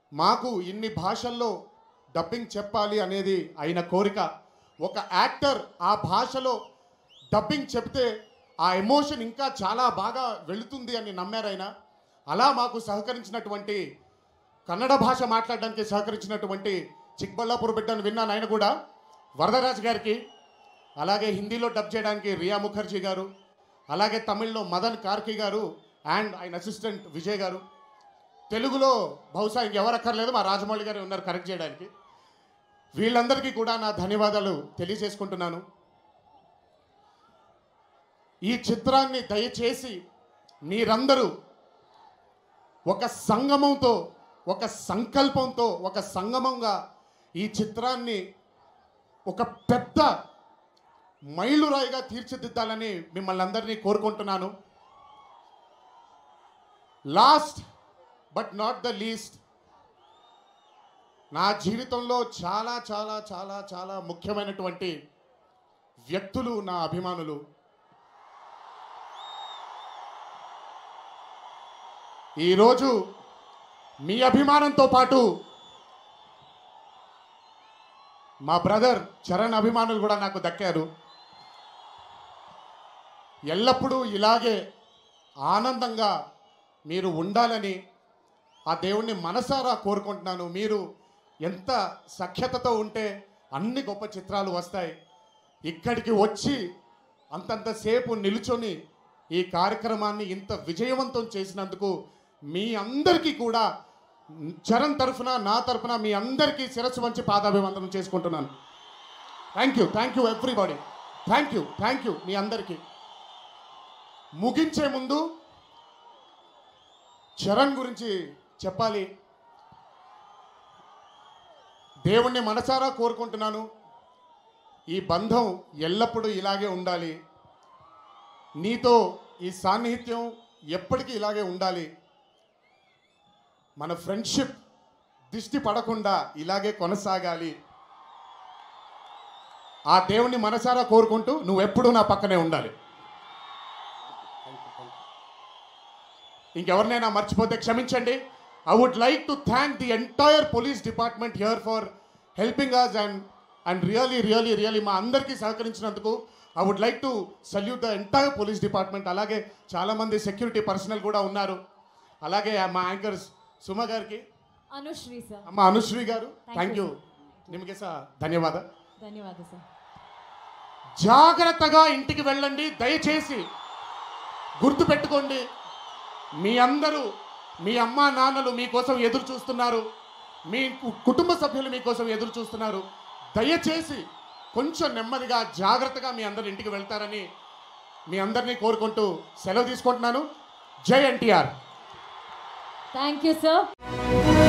మాకు ఇన్ని భాషల్లో డబ్బింగ్ చెప్పాలి అనేది ఆయన కోరిక ఒక యాక్టర్ ఆ భాషలో డబ్బింగ్ చెప్తే ఆ ఎమోషన్ ఇంకా చాలా బాగా వెళుతుంది అని నమ్మారు ఆయన అలా మాకు సహకరించినటువంటి కన్నడ భాష మాట్లాడడానికి సహకరించినటువంటి చిక్బల్లాపూర్ బిడ్డను విన్నాను ఆయన కూడా వరదరాజు గారికి అలాగే హిందీలో డబ్ చేయడానికి రియా ముఖర్జీ గారు అలాగే తమిళ్లో మదన్ కార్కి గారు అండ్ ఆయన అసిస్టెంట్ విజయ్ గారు తెలుగులో బహుశా ఇంకెవరు అక్కర్లేదు మా రాజమౌళి గారు ఉన్నారు కరెక్ట్ చేయడానికి వీళ్ళందరికీ కూడా నా ధన్యవాదాలు తెలియజేసుకుంటున్నాను ఈ చిత్రాన్ని దయచేసి మీరందరూ ఒక సంగమంతో ఒక సంకల్పంతో ఒక సంగమంగా ఈ చిత్రాన్ని ఒక పెద్ద మైలురాయిగా తీర్చిదిద్దాలని మిమ్మల్ని అందరినీ కోరుకుంటున్నాను last but not the least నా జీవితంలో చాలా చాలా చాలా చాలా ముఖ్యమైనటువంటి వ్యక్తులు నా అభిమానులు ఈరోజు మీ అభిమానంతో పాటు మా బ్రదర్ చరణ్ అభిమానులు కూడా నాకు దక్కారు ఎల్లప్పుడూ ఇలాగే ఆనందంగా మీరు ఉండాలని ఆ దేవుణ్ణి మనసారా కోరుకుంటున్నాను మీరు ఎంత సఖ్యతతో ఉంటే అన్ని గొప్ప చిత్రాలు వస్తాయి ఇక్కడికి వచ్చి అంతంతసేపు నిలుచొని ఈ కార్యక్రమాన్ని ఇంత విజయవంతం చేసినందుకు మీ అందరికీ కూడా చరణ్ తరఫున నా తరఫున మీ అందరికీ శిరస్సు వంచి పాదాభివందనం చేసుకుంటున్నాను thank you thank you everybody thank you thank you మీ అందరికీ ముగించే ముందు చరణ్ గురించి చెప్పాలి దేవుణ్ణి మనసారా కోరుకుంటున్నాను ఈ బంధం ఎల్లప్పుడూ ఇలాగే ఉండాలి నీతో ఈ సాన్నిహిత్యం ఎప్పటికీ ఇలాగే ఉండాలి మన ఫ్రెండ్షిప్ దిష్టి పడకుండా ఇలాగే కొనసాగాలి ఆ దేవుణ్ణి మనసారా కోరుకుంటూ నువ్వెప్పుడూ నా పక్కనే ఉండాలి ఇంకెవరినైనా మర్చిపోతే క్షమించండి I would like to thank the entire police department here for helping us and and really really really మా అందరికీ సహకరించినందుకు I would like to salute the entire police department అలాగే చాలామంది సెక్యూరిటీ పర్సనల్ కూడా ఉన్నారు అలాగే మా యాంకర్స్ సుమ గారికి ಅನುಶ್ರೀ ಸರ್ అమ్మ అనుశ్రీ గారు థ్యాంక్ యూ నిಮಗೆ సಹ ధన్యవాద ಧನ್ಯವಾದ ಸರ್ జాగ్రత్తగా ఇంటికి వెళ్ళండి దయచేసి గుర్తుపెట్టుకోండి మీ అందరూ మీ అమ్మా నాన్నలు మీకోసం ఎదురు చూస్తున్నారు మీ కు- కుటుంబ సభ్యులు మీకోసం ఎదురు చూస్తున్నారు దయచేసి కొంచెం నెమ్మదిగా జాగ్రత్తగా మీ అందరు ఇంటికి వెళ్తారని మీ అందరినీ కోరుకుంటూ సెలవు తీసుకుంటున్నాను జై ఎన్టీఆర్ ಥ್ಯಾಂಕ್ ಯು ಸರ್